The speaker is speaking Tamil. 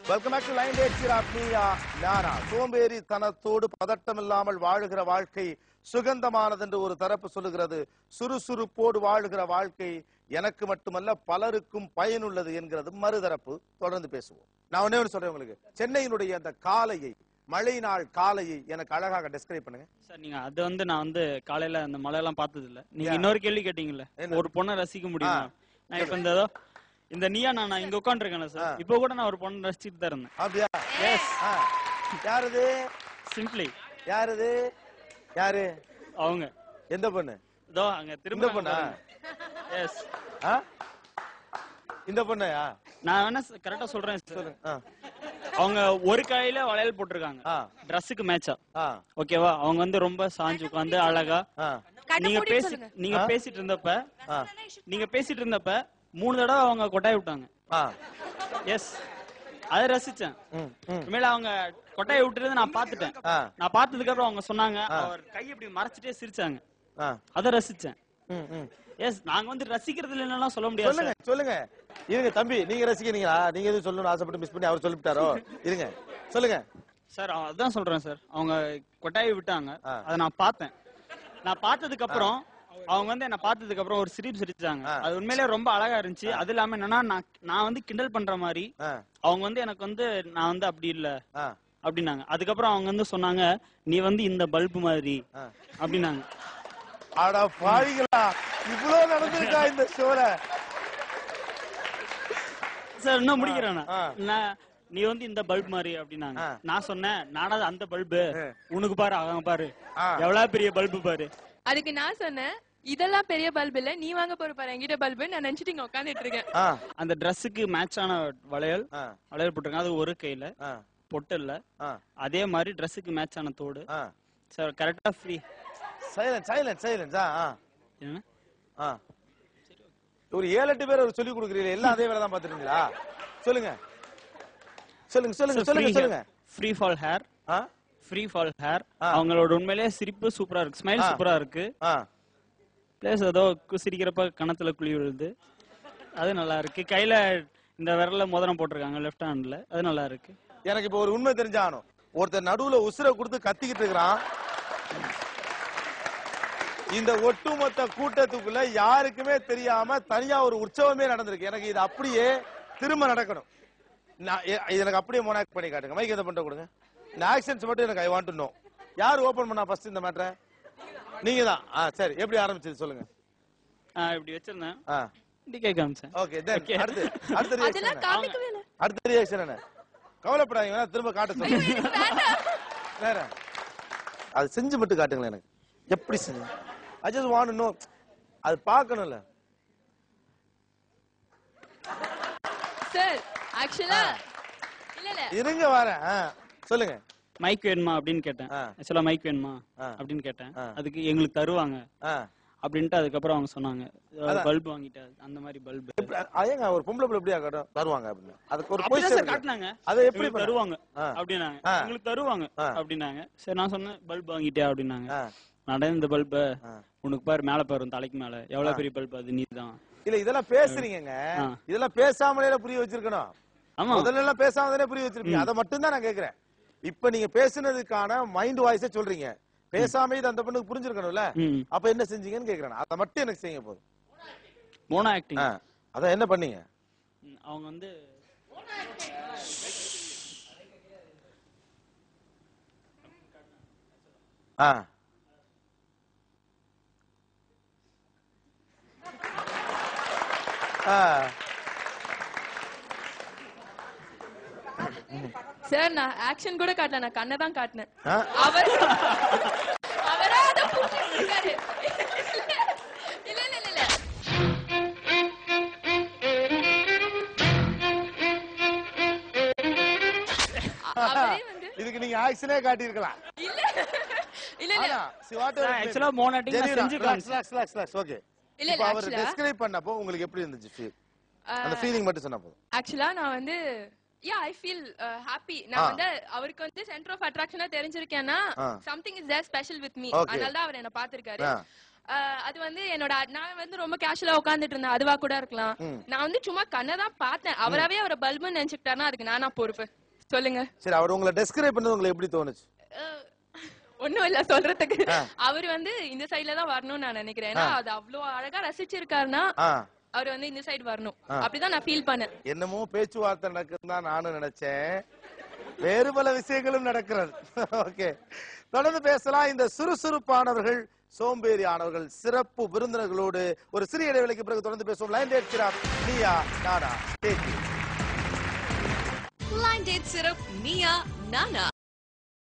Welcome back to line date மீயா ஞானா சோம்பேறி தனத்தோடு பதட்டம் இல்லாமல் வாழுகிற வாழ்க்கை சுகந்தமானது என்று ஒரு தரப்பு சொல்லுகிறது சுறுசுறுப்போடு வாழுகிற வாழ்க்கை எனக்கு மட்டுமல்ல பலருக்கும் பயனுள்ளது என்கிறது மறுதரப்பு தொடர்ந்து பேசுவோம் நான் ஒண்ணே ஒன்று சொல்றேன் உங்களுக்கு சென்னையினுடைய அந்த காலையை மழை நாள் காலையை எனக்கு அழகாக டிஸ்கிரைப் பண்ணுங்க சார் நீங்க அது வந்து நான் வந்து காலையில அந்த மழை எல்லாம் பார்த்தது இல்ல நீங்க Yeah. இன்னொரு கேள்வி கேட்டீங்கல்ல என்ன? ஒரு பொண்ணை ரசிக்க முடியுமா நான் இப்ப இந்த ஏதோ இந்த நீயா நான் நான் இங்க உட்காந்துருக்கேன் சார் இப்போ கூட நான் ஒரு பொண்ணை ரசிச்சுட்டு தான் இருந்தேன் அப்படியா எஸ் ஆ. யாருது சிம்பிளி யாருது யாரு அவங்க எந்த பொண்ணு இதோ அங்க இந்த திரும்ப பொண்ணா எஸ் ஆ? இந்த பொண்ணையா நான் வேணா கரெக்டா சொல்றேன் சார் சொல்லுங்க ஆ. அவங்க ஒரு கையில வளையல் போட்டிருக்காங்க ஆ ட்ரெஸ்ஸுக்கு மேட்சா ஆ ஓகேவா அவங்க வந்து ரொம்ப சாஞ்சு உட்காந்து அழகா ஆ நீங்க பேசி நீங்க பேசிட்டு இருந்தப்ப ஆ நீங்க பேசிட்டு இருந்தப்ப மூணு தடவை அவங்க கொட்டாய் விட்டாங்க ஆ எஸ் அதை ரசிச்சேன் ம் ம் உண்மையில அவங்க கொட்டாயை விட்டுறது நான் பார்த்துட்டேன் ஆ நான் பார்த்ததுக்கு அப்புறம் அவங்க சொன்னாங்க அவர் கை இப்படி மறைச்சிட்டே சிரிச்சாங்க ஆ அதை ரசிச்சேன் ம் ம் எஸ் நாங்க வந்து ரசிக்கிறது இல்லைன்னா சொல்ல முடியாது சொல்லுங்க சொல்லுங்க இருங்க தம்பி நீங்க ரசிக்கிறீங்களா நீங்க எதுவும் சொல்லணும்னு ஆசைப்பட்டு மிஸ் பண்ணி அவர் சொல்லிவிட்டாரோ இருங்க சொல்லுங்க சார் அவ- அதான் சொல்றேன் சார் அவங்க கொட்டாயை விட்டாங்க ஆ. அதை நான் பார்த்தேன் நான் பார்த்ததுக்கு அப்புறம் அவங்க வந்து என்ன பார்த்ததுக்கு அப்புறம் ஒரு சிரிப்பு சிரிச்சாங்க ஆ. அது உண்மையிலே ரொம்ப அழகா இருந்துச்சு அது இல்லாம என்னன்னா நான் நான் வந்து கிண்டல் பண்ற மாதிரி ஆ அவங்க வந்து எனக்கு வந்து நான் வந்து அப்படி இல்ல ஆ அப்படின்னாங்க அதுக்கப்புறம் அவங்க வந்து சொன்னாங்க நீ வந்து இந்த பல்பு மாதிரி ஆ. அப்படின்னாங்க அட பாவிங்களா இவ்வளவு நடந்திருக்கா இந்த ஷோல சார் இன்னும் முடிக்கிறேன் ஆ. நான் நீ வந்து இந்த பல்ப் மாதிரி அப்படின்னாங்க ஆ. நான் சொன்னேன் நானாவது அந்த பல்பு ஆ. உனக்கு பாரு அவன் பாரு ஆ. எவ்வளவு பெரிய பல்பு பாரு அதுக்கு நான் சொன்னேன் இதெல்லாம் பெரிய பல்பு இல்ல நீ வாங்க போற பாரு என்கிட்ட பல்பு நான் நினைச்சிட்டு இங்க உட்காந்துட்டு இருக்கேன் ஆ அந்த ட்ரெஸ்ஸுக்கு மேட்சான வளையல் ஆ வளையல் போட்டிருக்காங்க அது ஒரு கையில ஆ பொட்டு இல்ல ஆ அதே மாதிரி ட்ரெஸ்ஸுக்கு மேட்சான தோடு ஆ சார் கரெக்டா ஃப்ரீ சைலன்ஸ் சைலன்ஸ் சைலன்ஸ் ஆ ஆ என்ன ஆ ஒரு ஏழு எட்டு பேர் சொல்லி கொடுக்குறீங்க எல்லாம் அதே வேலை தான் பாத்துருக்கீங்களா சொல்லுங்க சொல்லுங்க சொல்லுங்க சொல்லுங்க சொல்லுங்க ஃப்ரீ ஃபால் ஹேர் ஆ ஃப்ரீ ஃபால் ஹேர் ஆ. அவங்களோட உண்மையிலேயே சிரிப்பு சூப்பரா இருக்கு ஸ்மைல் ஆ. சூப்பரா இருக்கு ஆ பிளேஸ் ஏதோ கு- சிரிக்கிறப்ப கணத்துல குழி விழுது அது நல்லா இருக்கு கையில இந்த விரல்ல மோதிரம் போட்டிருக்காங்க லெஃப்ட் ஹேண்ட்ல அது நல்லா இருக்கு எனக்கு இப்ப ஒரு உண்மை தெரிஞ்சாகணும் ஒருத்தர் நடுவுல உசுரை கொடுத்து கத்திக்கிட்டு இருக்கிறான் இந்த ஒட்டுமொத்த கூட்டத்துக்குள்ள யாருக்குமே தெரியாம தனியா ஒரு உற்சவமே நடந்திருக்கு எனக்கு இது அப்படியே திரும்ப நடக்கணும் நான் எ- இது எனக்கு அப்படியே மோனாக் பண்ணி காட்டுங்க மைக் எதை பண்ணிட்டு கொடுங்க இந்த ஆக்ஷன்ஸ் மட்டும் எனக்கு ஐ வாண்ட் டு நோ யார் ஓபன் பண்ணா ஃபர்ஸ்ட் இந்த மேட்டரை நீங்க தான் ஆ சரி எப்படி ஆரம்பிச்சது சொல்லுங்க ஆ, இப்படி வச்சிருந்தேன் ஆ இப்படி கேட்க காமிச்சேன் ஓகே தென் Okay. அடுத்து அடுத்த ரியாக்ஷன் அதெல்லாம் என்ன காமிக்கவே இல்ல அடுத்த ரியாக்ஷன் என்ன கவலைப்படாதீங்க வேணா திரும்ப காட்ட சொல்லுங்க வேற அது செஞ்சு மட்டும் காட்டுங்களேன் எனக்கு எப்படி செஞ்சு ஐ ஜஸ்ட் வாண்ட் நோ அது பார்க்கணும்ல சார் ஆக்சுவலா இல்ல இல்ல இருங்க வரேன் ஆ, சொல்லுங்க மைக் வேணுமா அப்படின்னு கேட்டேன் ஆ. ஆக்சுவலா மைக் வேணுமா ஆ. அப்படின்னு கேட்டேன் ஆ. அதுக்கு எங்களுக்கு தருவாங்க ஆ. அப்படின்ட்டு அதுக்கப்புறம் அவங்க சொன்னாங்க அதான். பல்ப் வாங்கிட்டேன் அந்த மாதிரி பல்பு எப்படி- அயங்க ஒரு பொம்பளை பிள்ளை எப்படியா காட்டும் தருவாங்க அப்படின்னு அதுக்கு ஒரு அப்படிதான் பொய் சார் காட்டினாங்க அதை எப்படி எங்களுக்கு பண்ண- தருவாங்க ஆ. அப்படின்னாங்க ஆ. எங்களுக்கு தருவாங்க ஆ. அப்படின்னாங்க சரி நான் சொன்னேன் பல்ப் வாங்கிட்டே அப்படின்னாங்க ஆ. நடந்த இந்த பல்ப ஆ. உனக்கு பாரு மேல பாரு உன் தலைக்கு மேல எவ்வளவு பெரிய பல்ப் அது நீதான் இல்ல இதெல்லாம் பேசுறீங்கங்க ஆ. இதெல்லாம் பேசாமலே புரிய வச்சிருக்கணும் ஆமா முதல்ல எல்லாம் பேசாம தானே புரிய வச்சிருப்பீங்க அதை மட்டும் தான் நான் கேக்குறேன் இப்ப நீங்க பேசுனதுக்கான மைண்ட் வாய்ஸே சொல்றீங்க பேசாம இது அந்த பொண்ணுக்கு புரிஞ்சிருக்கணும்ல ம் அப்ப என்ன செஞ்சீங்கன்னு கேக்குறேன் அதை மட்டும் எனக்கு செய்யுங்க போதும் மோனோ ஆக்டிங் ஆ, அதான் என்ன பண்ணீங்க அவங்க வந்து ஆ ஆ, சார் நான் ஆக்ஷன் கூட காட்டல நான் கண்ணை தான் காட்டினேன் ஆ, அவர் அவரா அதை புடிச்சிட்டு இருக்காரு இல்ல இல்ல இல்ல இல்ல அவரே வந்து இதுக்கு நீங்க ஆக்ஷனே காட்டியிருக்கலாம் இல்ல இல்ல இல்ல ஆனா, see, whatever it may be. ஆக்சுவலா மோனோ ஆக்டிங் நான் Genuine-ஆ, செஞ்சு relax, காமிச்சேன் relax, relax, relax, okay. இல்ல, இப்ப இல்ல, அவர் actually-ஆ- describe பண்ணப்போ உங்களுக்கு எப்படி இருந்துச்சு feel? அந்த ஃபீலிங் மட்டும் சொன்னா போதும் ஆக்சுவலா நான் வந்து யா ஐ ஃபீல் ஹாப்பி நான் ஆ. வந்து அவருக்கு வந்து சென்டர் ஆஃப் அட்ராக்ஷனா தெரிஞ்சிருக்கேன்னா ஆ. Something is there special with me Okay. அதனால தான் அவர் என்ன பாத்திருக்காரு ஆ. அஹ், அது வந்து என்னோட நான் வந்து ரொம்ப கேஷுவலா உட்கார்ந்துட்டு இருந்தேன் அதுவா கூட இருக்கலாம் ம். நான் வந்து சும்மா கண்ணை தான் பார்த்தேன் அவராவே அவரை பல்புன்னு நினைச்சுக்கிட்டாருன்னா அதுக்கு நானா பொறுப்பு சொல்லுங்க சரி அவர் உங்களை டெஸ்கிரைப் பண்ணது உங்களுக்கு எப்படி தோணுச்சு அஹ், ஒண்ணும் இல்ல சொல்றதுக்கு அவர் வந்து இந்த சைடுல தான் வரணும்னு நான் நினைக்கிறேன் ஏன்னா அது அவ்வளவு அழகா ரசிச்சிருக்காருன்னா ஆ அவர் வந்து இந்த சைடு வரணும் அப்படிதான் நான் ஃபீல் பண்ணேன் என்னமோ பேச்சுவார்த்தை நடக்குதுன்னு தான் நானும் நினைச்சேன் வேறு பல விஷயங்களும் நடக்கிறது ஓகே தொடர்ந்து பேசலாம் இந்த சுறுசுறுப்பானவர்கள் சோம்பேறியானவர்கள் சிறப்பு விருந்தினர்களோடு ஒரு சிறிய இடைவெளிக்கு பிறகு தொடர்ந்து பேசுவோம் லைன் டேட் சிராப் நீயா நானா தேக்கி Blind Date Syrup Mia Nana.